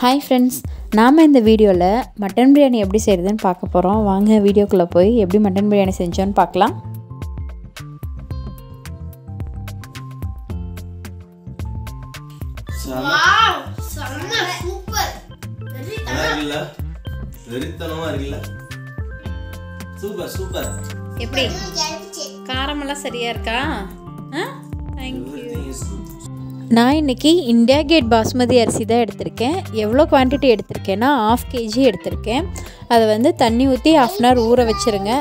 hi friends நாம் இந்த வீடியோவில் மட்டன் பிரியாணி எப்படி செய்கிறதுன்னு பார்க்க போகிறோம் வாங்க வீடியோக்குள்ளே போய் எப்படி மட்டன் பிரியாணி செஞ்சோன்னு பார்க்கலாம் செம வாவ் செம்ம சூப்பர் வெரி நல்லா இருக்குல்ல வெறித்தனமா இருக்குல்ல சூப்பர் சூப்பர் எப்படி கேட்டுச்சு காரமெல்லாம் சரியாக இருக்கா ah thank you everything is good நான் இன்றைக்கி இந்தியா கேட் பாஸ்மதி அரிசி தான் எடுத்திருக்கேன் எவ்வளோ குவான்டிட்டி எடுத்திருக்கேன்னா ஆஃப் கேஜி எடுத்திருக்கேன் அதை வந்து தண்ணி ஊற்றி ஆஃப் அன் ஹவர் ஊற வச்சுருங்க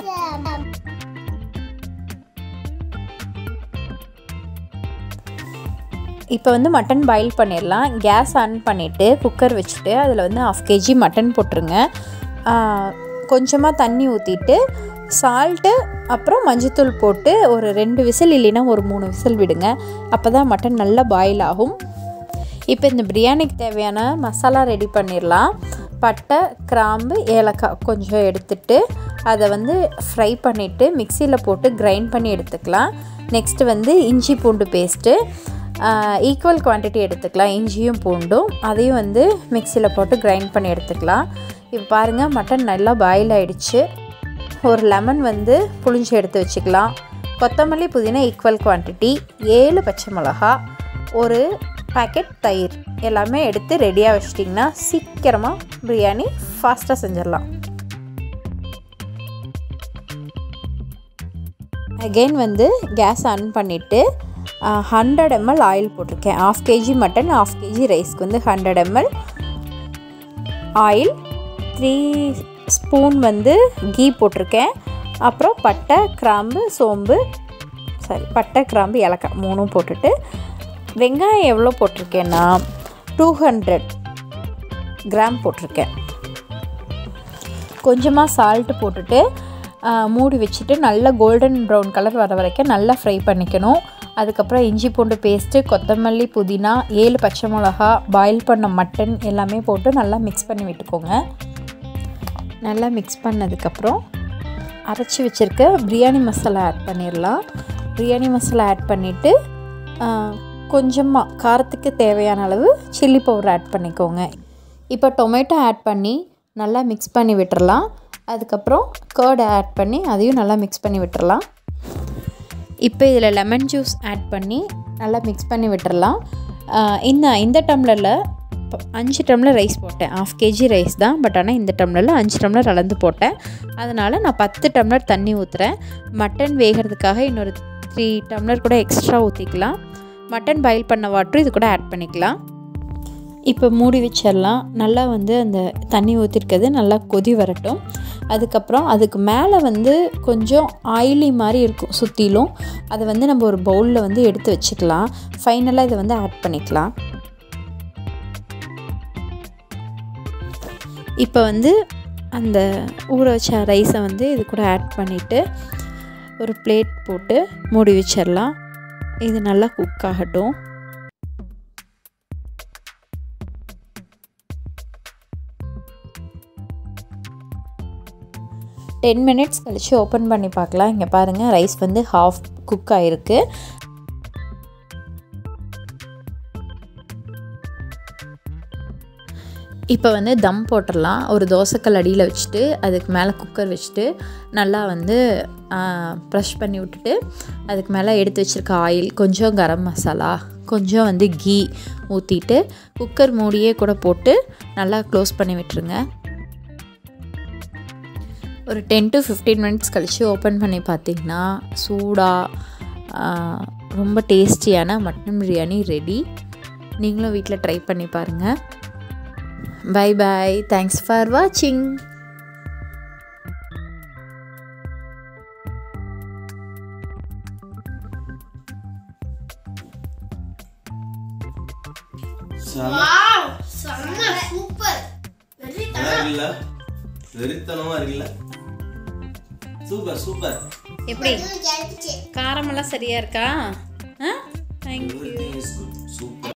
இப்போ வந்து மட்டன் பாயில் பண்ணிடலாம் கேஸ் ஆன் பண்ணிவிட்டு குக்கர் வச்சுட்டு அதில் வந்து ஆஃப் கேஜி மட்டன் போட்டுருங்க கொஞ்சமாக தண்ணி ஊற்றிட்டு சால்ட்டு அப்புறம் மஞ்சத்தூள் போட்டு ஒரு ரெண்டு விசில் இல்லைன்னா ஒரு மூணு விசில் விடுங்க அப்போ தான் மட்டன் நல்லா பாயில் ஆகும் இப்போ இந்த பிரியாணிக்கு தேவையான மசாலா ரெடி பண்ணிடலாம் பட்டை கிராம்பு ஏலக்காய் கொஞ்சம் எடுத்துட்டு அதை வந்து ஃப்ரை பண்ணிவிட்டு மிக்சியில் போட்டு கிரைண்ட் பண்ணி எடுத்துக்கலாம் நெக்ஸ்ட்டு வந்து இஞ்சி பூண்டு பேஸ்ட்டு ஈக்குவல் குவான்டிட்டி எடுத்துக்கலாம் இஞ்சியும் பூண்டும் அதையும் வந்து மிக்சியில் போட்டு கிரைண்ட் பண்ணி எடுத்துக்கலாம் இப்போ பாருங்கள் மட்டன் நல்லா பாயில் ஆயிடுச்சு ஒரு லெமன் வந்து புளிஞ்சு எடுத்து வச்சுக்கலாம் கொத்தமல்லி புதினா ஈக்குவல் குவான்டிட்டி ஏழு பச்சை மிளகா ஒரு பேக்கெட் தயிர் எல்லாமே எடுத்து ரெடியாக வச்சிட்டிங்கன்னா சீக்கிரமாக பிரியாணி ஃபாஸ்ட்டாக செஞ்சிடலாம் அகெயின் வந்து கேஸ் ஆன் பண்ணிவிட்டு ஹண்ட்ரட் எம்எல் ஆயில் போட்டிருக்கேன் half KG mutton half KG ரைஸ்க்கு வந்து hundred ML oil three spoon வந்து கீ போட்டிருக்கேன் அப்புறம் பட்டை கிராம்பு சோம்பு சாரி பட்டை கிராம்பு ஏலக்காய் மூணும் போட்டுட்டு வெங்காயம் எவ்வளோ போட்டிருக்கேன்னா டூ ஹண்ட்ரட் கிராம் போட்டிருக்கேன் கொஞ்சமாக சால்ட்டு போட்டுட்டு ஆ, மூடி வச்சுட்டு நல்லா கோல்டன் ப்ரௌன் கலர் வர வரைக்கும் நல்லா ஃப்ரை பண்ணிக்கணும் அதுக்கப்புறம் இஞ்சி பூண்டு பேஸ்ட்டு கொத்தமல்லி புதினா ஏழு பச்சை மிளகா பாயில் பண்ண மட்டன் எல்லாமே போட்டு நல்லா மிக்ஸ் பண்ணி விட்டுக்கோங்க நல்லா மிக்ஸ் பண்ணதுக்கப்புறம் அரைச்சி வச்சுருக்க பிரியாணி மசாலா ஆட் பண்ணிடலாம் பிரியாணி மசாலா ஆட் பண்ணிவிட்டு கொஞ்சமாக காரத்துக்கு தேவையான அளவு சில்லி பவுடர் ஆட் பண்ணிக்கோங்க இப்போ டொமேட்டோ ஆட் பண்ணி நல்லா மிக்ஸ் பண்ணி விட்டுறலாம் அதுக்கப்புறம் கேர்டு ஆட் பண்ணி அதையும் நல்லா மிக்ஸ் பண்ணி விட்டுறலாம் இப்போ இதில் லெமன் ஜூஸ் ஆட் பண்ணி நல்லா மிக்ஸ் பண்ணி விட்டுறலாம் ஆஹ் இந்த இந்த டம்ளரில் ப- அஞ்சு டம்ளர் ரைஸ் போட்டேன் ஆஃப் கேஜி ரைஸ் தான் பட் ஆனால் இந்த டம்ளரில் அஞ்சு டம்ளர் அளந்து போட்டேன் அதனால் நான் பத்து டம்ளர் தண்ணி ஊற்றுறேன் மட்டன் வேகிறதுக்காக இன்னொரு த்ரீ டம்ளர் கூட எக்ஸ்ட்ரா ஊற்றிக்கலாம் மட்டன் பாயில் பண்ண வாட்டரும் இது கூட ஆட் பண்ணிக்கலாம் இப்போ மூடி வச்சிடலாம் நல்லா வந்து அந்த தண்ணி ஊற்றிருக்கிறது நல்லா கொதி வரட்டும் அதுக்கப்புறம் அதுக்கு மேலே வந்து கொஞ்சம் ஆயிலி மாதிரி இருக்கும் சுற்றிலும் அதை வந்து நம்ம ஒரு பவுலில் வந்து எடுத்து வச்சுக்கலாம் ஃபைனலாக இதை வந்து ஆட் பண்ணிக்கலாம் இப்போ வந்து அந்த ஊற வச்ச ரைஸை வந்து இது கூட ஆட் பண்ணிவிட்டு ஒரு பிளேட் போட்டு மூடி வச்சிடலாம் இது நல்லா குக் ஆகட்டும் டென் மினிட்ஸ் கழித்து ஓப்பன் பண்ணி பார்க்கலாம் இங்கே பாருங்கள் ரைஸ் வந்து ஹாஃப் குக் ஆகிருக்கு இப்போ வந்து தம் போட்டுடலாம் ஒரு தோசைக்கல் அடியில் வச்சுட்டு அதுக்கு மேலே குக்கர் வச்சுட்டு நல்லா வந்து ப்ரெஷ் பண்ணி விட்டுட்டு அதுக்கு மேலே எடுத்து வச்சுருக்க ஆயில் கொஞ்சம் கரம் மசாலா கொஞ்சம் வந்து கீ ஊற்றிட்டு குக்கர் மூடியே கூட போட்டு நல்லா க்ளோஸ் பண்ணி விட்டுருங்க ஒரு டென் டு ஃபிஃப்டீன் மினிட்ஸ் கழித்து ஓப்பன் பண்ணி பார்த்தீங்கன்னா சூடாக ரொம்ப டேஸ்டியான மட்டன் பிரியாணி ரெடி நீங்களும் வீட்டில் ட்ரை பண்ணி பாருங்கள் பை பை தேங்க்ஸ் ஃபார் வாட்சிங் செம வாவ் செம்ம சூப்பர் வெரி நல்லா இருக்குல்ல வெறித்தனமா இருக்குல்ல சூப்பர் சூப்பர் எப்படி கேட்டுச்சு காரமெல்லாம் சரியாக இருக்கா ah thank you everything is good